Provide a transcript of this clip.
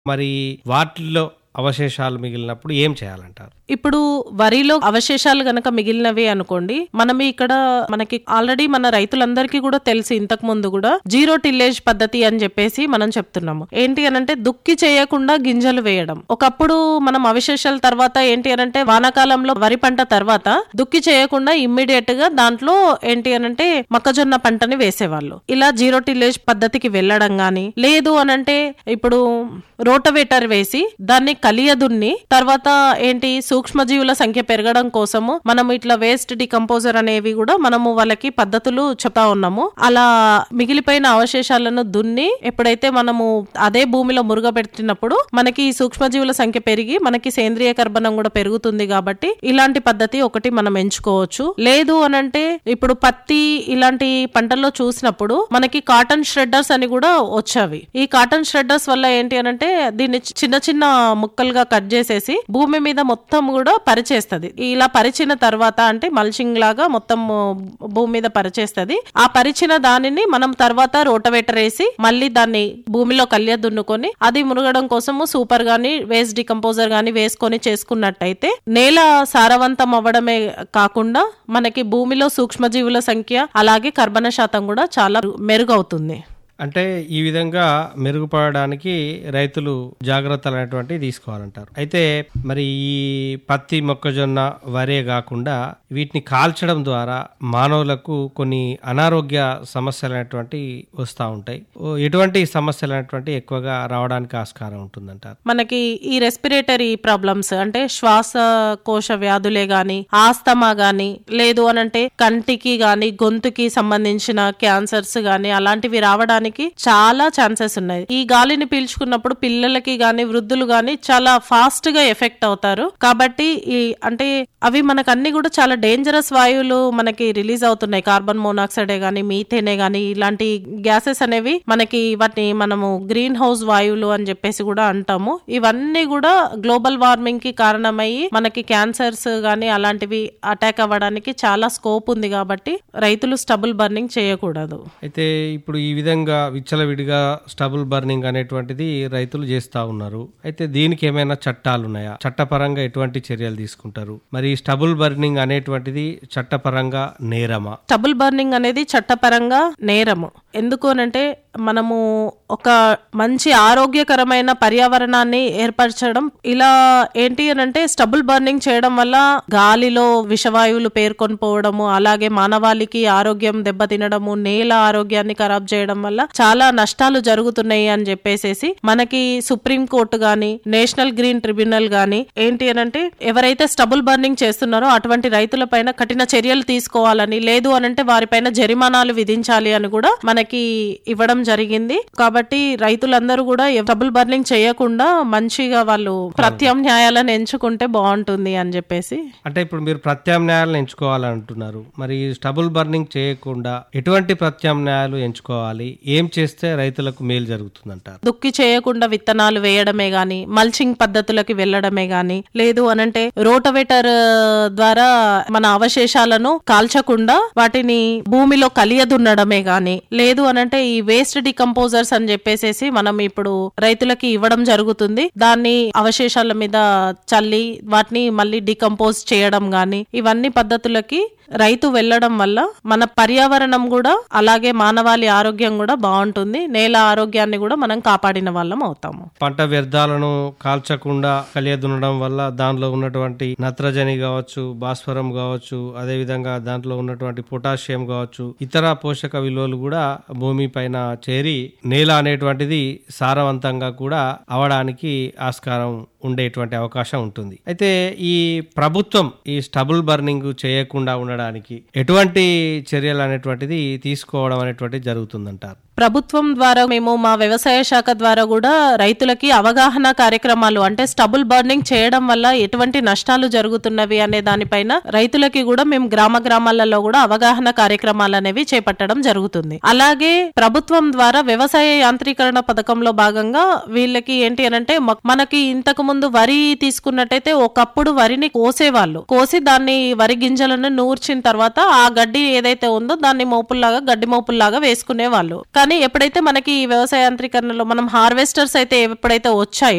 మరి వాటిల్లో అవశేషాలు మిగిలినప్పుడు ఏం చేయాలంటారు ఇప్పుడు వరిలో అవశేషాలు గనక మిగిలినవి అనుకోండి మనం ఇక్కడ మనకి ఆల్రెడీ మన రైతులందరికీ కూడా తెలిసి ఇంతకు ముందు కూడా జీరో టిల్లేజ్ పద్ధతి అని చెప్పేసి మనం చెప్తున్నాము ఏంటి అనంటే దుక్కి చేయకుండా గింజలు వేయడం ఒకప్పుడు మనం అవశేషాల తర్వాత ఏంటి అనంటే వానాకాలంలో వరి పంట తర్వాత దుక్కి చేయకుండా ఇమ్మీడియట్ గా దాంట్లో ఏంటి అనంటే మొక్కజొన్న పంటని వేసేవాళ్ళు ఇలా జీరో టిల్లేజ్ పద్ధతికి వెళ్ళడం గాని లేదు అనంటే ఇప్పుడు రోటవేటర్ వేసి దాన్ని కలియదున్ని తర్వాత ఏంటి సూక్ష్మజీవుల సంఖ్య పెరగడం కోసము మనం ఇట్లా వేస్ట్ డికంపోజర్ అనేవి కూడా మనము వాళ్ళకి పద్ధతులు చెప్తా ఉన్నాము అలా మిగిలిపోయిన అవశేషాలను దున్ని ఎప్పుడైతే మనము అదే భూమిలో మురుగబెట్టినప్పుడు మనకి ఈ సూక్ష్మజీవుల సంఖ్య పెరిగి మనకి సేంద్రియ కర్బనం కూడా పెరుగుతుంది కాబట్టి ఇలాంటి పద్ధతి ఒకటి మనం ఎంచుకోవచ్చు లేదు అనంటే ఇప్పుడు పత్తి ఇలాంటి పంటల్లో చూసినప్పుడు మనకి కాటన్ ష్రెడ్డర్స్ అని కూడా వచ్చావి ఈ కాటన్ ష్రెడ్డర్స్ వల్ల ఏంటి అనంటే దీన్ని చిన్న చిన్న ముక్కలుగా కట్ చేసేసి భూమి మీద మొత్తం కూడా పరిచేస్తది ఇలా పరిచిన తర్వాత అంటే మల్చింగ్ లాగా మొత్తం భూమి మీద పరిచేస్తది ఆ పరిచిన దానిని మనం తర్వాత రోటవేటర్ వేసి మళ్ళీ దాన్ని భూమిలో కళ్య దున్నుకొని అది మునగడం కోసము సూపర్ గాని వేస్ట్ డికంపోజర్ గాని వేసుకొని చేసుకున్నట్టయితే నేల సారవంతం అవ్వడమే కాకుండా మనకి భూమిలో సూక్ష్మజీవుల సంఖ్య అలాగే కర్బన శాతం కూడా చాలా మెరుగవుతుంది అంటే ఈ విధంగా మెరుగుపడడానికి రైతులు జాగ్రత్తలు అనేటువంటివి తీసుకోవాలంటారు అయితే మరి ఈ పత్తి మొక్కజొన్న వరే కాకుండా వీటిని కాల్చడం ద్వారా మానవులకు కొన్ని అనారోగ్య సమస్యలు అనేటువంటి వస్తూ ఉంటాయి ఓ, ఎటువంటి సమస్యలు అనేటువంటి ఎక్కువగా రావడానికి ఆస్కారం ఉంటుందంటారు మనకి ఈ రెస్పిరేటరీ ప్రాబ్లమ్స్ అంటే శ్వాసకోశ వ్యాధులే గాని ఆస్తమా గాని లేదు అనంటే కంటికి గాని గొంతుకి సంబంధించిన క్యాన్సర్స్ గాని అలాంటివి రావడానికి చాలా ఛాన్సెస్ ఉన్నాయి ఈ గాలిని పీల్చుకున్నప్పుడు పిల్లలకి గాని వృద్ధులు గాని చాలా ఫాస్ట్ గా ఎఫెక్ట్ అవుతారు కాబట్టి ఈ అంటే అవి మనకు అన్ని కూడా చాలా డేంజరస్ వాయువులు మనకి రిలీజ్ అవుతున్నాయి కార్బన్ మోనాక్సైడే గాని మీథేనే గాని ఇలాంటి గ్యాసెస్ అనేవి మనకి వాటిని మనము గ్రీన్ హౌస్ వాయువులు అని చెప్పేసి కూడా అంటాము ఇవన్నీ కూడా గ్లోబల్ వార్మింగ్ కి కారణమయ్యి మనకి క్యాన్సర్స్ గాని అలాంటివి అటాక్ అవ్వడానికి చాలా స్కోప్ ఉంది కాబట్టి రైతులు స్టబుల్ బర్నింగ్ చేయకూడదు అయితే ఇప్పుడు ఈ విధంగా విచ్చలవిడిగా స్టబుల్ బర్నింగ్ అనేటువంటిది రైతులు చేస్తా ఉన్నారు అయితే దీనికి ఏమైనా చట్టాలు ఉన్నాయా చట్టపరంగా ఎటువంటి చర్యలు తీసుకుంటారు మరి ఈ స్టబుల్ బర్నింగ్ అనేటువంటిది చట్టపరంగా నేరమా స్టబుల్ బర్నింగ్ అనేది చట్టపరంగా నేరము ఎందుకు అనంటే మనము ఒక మంచి ఆరోగ్యకరమైన పర్యావరణాన్ని ఏర్పరచడం ఇలా ఏంటి అనంటే స్టబుల్ బర్నింగ్ చేయడం వల్ల గాలిలో విషవాయువులు పేర్కొని పోవడము అలాగే మానవాళికి ఆరోగ్యం దెబ్బతినడము నేల ఆరోగ్యాన్ని ఖరాబ్ చేయడం వల్ల చాలా నష్టాలు జరుగుతున్నాయి అని చెప్పేసేసి మనకి సుప్రీం కోర్టు గాని నేషనల్ గ్రీన్ ట్రిబ్యునల్ గాని ఏంటి అనంటే ఎవరైతే స్టబుల్ బర్నింగ్ చేస్తున్నారో అటువంటి రైతుల పైన కఠిన చర్యలు తీసుకోవాలని లేదు అనంటే వారిపైన జరిమానాలు విధించాలి అని కూడా మనకి ఇవ్వడం జరిగింది కాబట్టి రైతులందరూ కూడా స్టబుల్ బర్నింగ్ చేయకుండా మంచిగా వాళ్ళు ప్రత్యామ్నాయాలను ఎంచుకుంటే బాగుంటుంది అని చెప్పేసి అంటే ఇప్పుడు మీరు ప్రత్యామ్నాయాలను ఎంచుకోవాలంటున్నారు మరి ఈ స్టబుల్ బర్నింగ్ చేయకుండా ఎటువంటి ప్రత్యామ్నాయాలు ఎంచుకోవాలి ఏం చేస్తే రైతులకు మేలు జరుగుతుందంటారు దుక్కి చేయకుండా విత్తనాలు వేయడమే గాని మల్చింగ్ పద్ధతులకి వెళ్ళడమే గాని లేదు అనంటే రోటవేటర్ ద్వారా మన అవశేషాలను కాల్చకుండా వాటిని భూమిలో కలియదున్నడమే గాని లేదు అనంటే ఈ వేస్ట్ డికంపోజర్స్ అని చెప్పేసేసి మనం ఇప్పుడు రైతులకి ఇవ్వడం జరుగుతుంది దాన్ని అవశేషాల మీద చల్లి వాటిని మళ్ళీ డికంపోజ్ చేయడం గాని ఇవన్నీ పద్ధతులకి రైతు వెళ్ళడం వల్ల మన పర్యావరణం కూడా అలాగే మానవాళి ఆరోగ్యం కూడా బాగుంటుంది నేల ఆరోగ్యాన్ని కూడా మనం కాపాడిన వాళ్ళం అవుతాము పంట వ్యర్థాలను కాల్చకుండా కలియదున్నడం వల్ల దానిలో ఉన్నటువంటి నత్రజని కావచ్చు భాస్వరం కావచ్చు అదే విధంగా దాంట్లో ఉన్నటువంటి పొటాషియం కావచ్చు ఇతర పోషక విలువలు కూడా భూమి పైన చేరి నేల అనేటువంటిది సారవంతంగా కూడా అవడానికి ఆస్కారం ఉండేటువంటి అవకాశం ఉంటుంది అయితే ఈ ప్రభుత్వం ఈ స్టబుల్ బర్నింగ్ చేయకుండా ఉండడానికి ఎటువంటి చర్యలు అనేటువంటిది తీసుకోవడం అనేటువంటిది జరుగుతుందంటారు ప్రభుత్వం ద్వారా మేము మా వ్యవసాయ శాఖ ద్వారా కూడా రైతులకి అవగాహన కార్యక్రమాలు అంటే స్టబుల్ బర్నింగ్ చేయడం వల్ల ఎటువంటి నష్టాలు జరుగుతున్నవి అనే దానిపైన రైతులకి కూడా మేము గ్రామ గ్రామాలలో కూడా అవగాహన కార్యక్రమాలు అనేవి చేపట్టడం జరుగుతుంది అలాగే ప్రభుత్వం ద్వారా వ్యవసాయ యాంత్రీకరణ పథకంలో భాగంగా వీళ్ళకి ఏంటి అనంటే మ- మనకి ఇంతకు ముందు వరి తీసుకున్నట్టయితే ఒకప్పుడు వరిని కోసేవాళ్ళు కోసి దాన్ని వరి గింజలను నూర్చిన తర్వాత ఆ గడ్డి ఏదైతే ఉందో దాన్ని మోపుల్లాగా గడ్డి మోపుల్లాగా వేసుకునే వాళ్ళు కానీ ఎప్పుడైతే మనకి ఈ వ్యవసాయ యాంత్రీకరణలో మనం హార్వెస్టర్స్ అయితే ఎప్పుడైతే వచ్చాయో